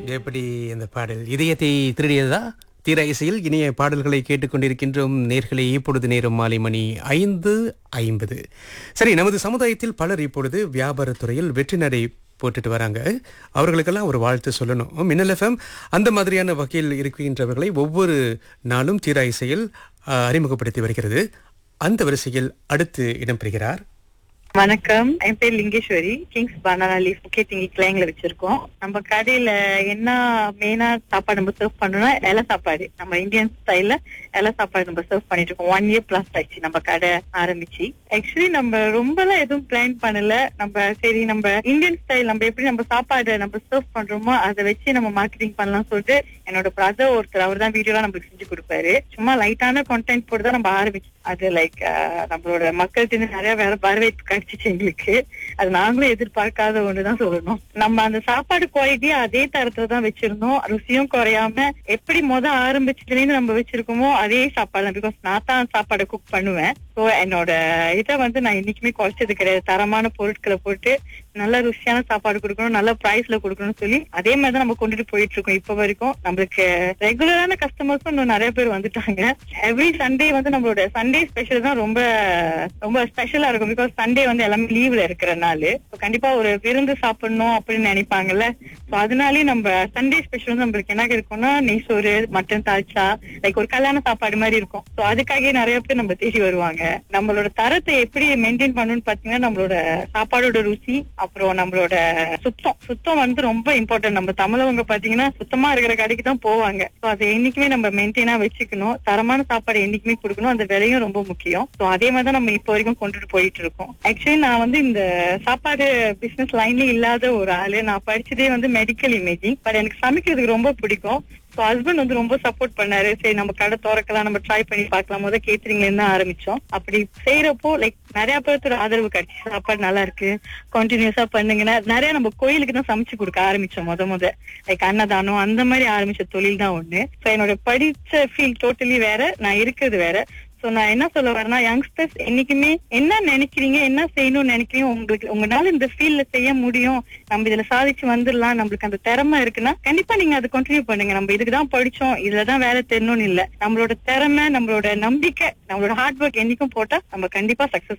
எப்படி இந்த பாடல் இதயத்தை திருடியதா தீர இசையில் இனிய பாடல்களை கேட்டுக்கொண்டிருக்கின்றோம் நேர்களை இப்பொழுது நேரம் மாலை மணி ஐந்து ஐம்பது சரி நமது சமுதாயத்தில் பலர் இப்பொழுது வியாபாரத்துறையில் வெற்றி நடை போட்டுட்டு வராங்க அவர்களுக்கெல்லாம் ஒரு வாழ்த்து சொல்லணும் மின்னல் எஃப்எம் அந்த மாதிரியான வகையில் இருக்கின்றவர்களை ஒவ்வொரு நாளும் தீரா இசையில் ஆஹ், அறிமுகப்படுத்தி வருகிறது அந்த வரிசையில் அடுத்து இடம்பெறுகிறார் வணக்கம் என் பேர் லிங்கேஸ்வரி கிங்ஸ் பனானா லீஃப் முக்கிய திங்கி கிளைங்ல வச்சிருக்கோம் நம்ம கடையில என்ன மெயினா சாப்பாடு நம்ம சர்வ் பண்ணோம்னா இலை சாப்பாடு நம்ம இந்தியன் ஸ்டைல்ல இலை சாப்பாடு நம்ம சர்வ் பண்ணிட்டு இருக்கோம் ஒன் இயர் பிளஸ் ஆயிடுச்சு நம்ம கடை ஆரம்பிச்சு ஆக்சுவலி நம்ம ரொம்பலாம் எதுவும் பிளான் பண்ணல நம்ம சரி நம்ம இந்தியன் ஸ்டைல் நம்ம எப்படி நம்ம சாப்பாடு நம்ம சர்வ் பண்றோமோ அதை வச்சு நம்ம மார்க்கெட்டிங் பண்ணலாம் சொல்லிட்டு என்னோட பிரதர் ஒருத்தர் அவர் தான் வீடியோலாம் நம்மளுக்கு செஞ்சு கொடுப்பாரு சும்மா லைட்டான கண்டென்ட் போட்டு தான் நம்ம ஆரம்பிச்சோம் அது லைக் நம்மளோட மக்கள்கிட்ட இருந்து நிறைய வேற வரவேற்பு கிடைச்சிச்சு எங்களுக்கு அது நாங்களும் எதிர்பார்க்காத ஒண்ணுதான் சொல்லணும் நம்ம அந்த சாப்பாடு குவாலிட்டியா அதே தரத்துல தான் வச்சிருந்தோம் ருசியும் குறையாம எப்படி முத ஆரம்பிச்சதுல இருந்து நம்ம வச்சிருக்கோமோ அதே சாப்பாடு பிகாஸ் நான் தான் சாப்பாடை குக் பண்ணுவேன் ஸோ என்னோட இதை வந்து நான் என்னைக்குமே குறைச்சது கிடையாது தரமான பொருட்களை போட்டு நல்ல ருசியான சாப்பாடு கொடுக்கணும் நல்ல பிரைஸ்ல கொடுக்கணும்னு சொல்லி அதே மாதிரி தான் நம்ம கொண்டுட்டு போயிட்டு இருக்கோம் இப்ப வரைக்கும் நம்மளுக்கு ரெகுலரான கஸ்டமர்ஸும் இன்னும் நிறைய பேர் வந்துட்டாங்க எவ்ரி சண்டே வந்து நம்மளோட சண்டே ஸ்பெஷல் தான் ரொம்ப ரொம்ப ஸ்பெஷலா இருக்கும் பிகாஸ் சண்டே வந்து எல்லாமே லீவ்ல இருக்கிற நாள் So கண்டிப்பா ஒரு விருந்து சாப்பிடணும் அப்படின்னு நினைப்பாங்கல்ல சோ அதனாலே நம்ம சண்டே ஸ்பெஷல் வந்து நம்மளுக்கு என்ன இருக்கும்னா நெய் சோறு மட்டன் தாழ்ச்சா லைக் ஒரு கல்யாண சாப்பாடு மாதிரி இருக்கும் சோ அதுக்காகவே நிறைய பேர் நம்ம தேடி வருவாங்க நம்மளோட தரத்தை எப்படி மெயின்டைன் பண்ணணும்னு பாத்தீங்கன்னா நம்மளோட சாப்பாடோட ருசி அப்புறம் நம்மளோட சுத்தம் சுத்தம் வந்து ரொம்ப இம்பார்ட்டன்ட் நம்ம தமிழவங்க பாத்தீங்கன்னா சுத்தமா இருக்கிற கடைக்கு தான் போவாங்க சோ அதை என்னைக்குமே நம்ம மெயின்டைனா வச்சுக்கணும் தரமான சாப்பாடு என்னைக்குமே கொடுக்கணும் அந்த விலையும் ரொம்ப முக்கியம் சோ அதே மாதிரி தான் நம்ம இப்போ வரைக்கும் கொண்டுட்டு போயிட்டு இருக்கோம் ஆக்சுவலி நான் வந்து இந்த சாப்பாடு பிசினஸ் லைன்ல இல்லாத ஒரு ஆளு நான் படிச்சதே வந்து மெடிக்கல் இமேஜிங் பட் எனக்கு சமைக்கிறதுக்கு ரொம்ப பிடிக்கும் ஸோ ஹஸ்பண்ட் வந்து ரொம்ப சப்போர்ட் பண்ணாரு சரி நம்ம கடை திறக்கலாம் நம்ம ட்ரை பண்ணி பார்க்கலாம் முத கேட்டரிங்ல இருந்து ஆரம்பிச்சோம் அப்படி செய்யறப்போ லைக் நிறைய பேர்த்தோட ஆதரவு கிடைச்சு சாப்பாடு நல்லா இருக்கு கண்டினியூஸா பண்ணுங்கன்னா நிறைய நம்ம கோயிலுக்கு தான் சமைச்சு கொடுக்க ஆரம்பிச்சோம் முத முத லைக் அன்னதானம் அந்த மாதிரி ஆரம்பிச்ச தொழில் தான் ஒண்ணு ஸோ என்னோட படிச்ச ஃபீல்ட் டோட்டலி வேற நான் இருக்கிறது வேற சோ நான் என்ன சொல்ல வரேன்னா யங்ஸ்டர்ஸ் என்னைக்குமே என்ன நினைக்கிறீங்க என்ன செய்யணும்னு நினைக்கிறீங்க உங்களுக்கு உங்களால இந்த ஃபீல்ட்ல செய்ய முடியும் நம்ம இதுல சாதிச்சு வந்துடலாம் நம்மளுக்கு அந்த திறமை இருக்குன்னா கண்டிப்பா நீங்க அதை கண்டினியூ பண்ணுங்க நம்ம இதுக்கு தான் படிச்சோம் இதுலதான் வேலை தெரியணும்னு இல்ல நம்மளோட திறமை நம்மளோட நம்பிக்கை நம்மளோட ஹார்ட் ஒர்க் என்னைக்கும் போட்டா நம்ம கண்டிப்பா சக்சஸ்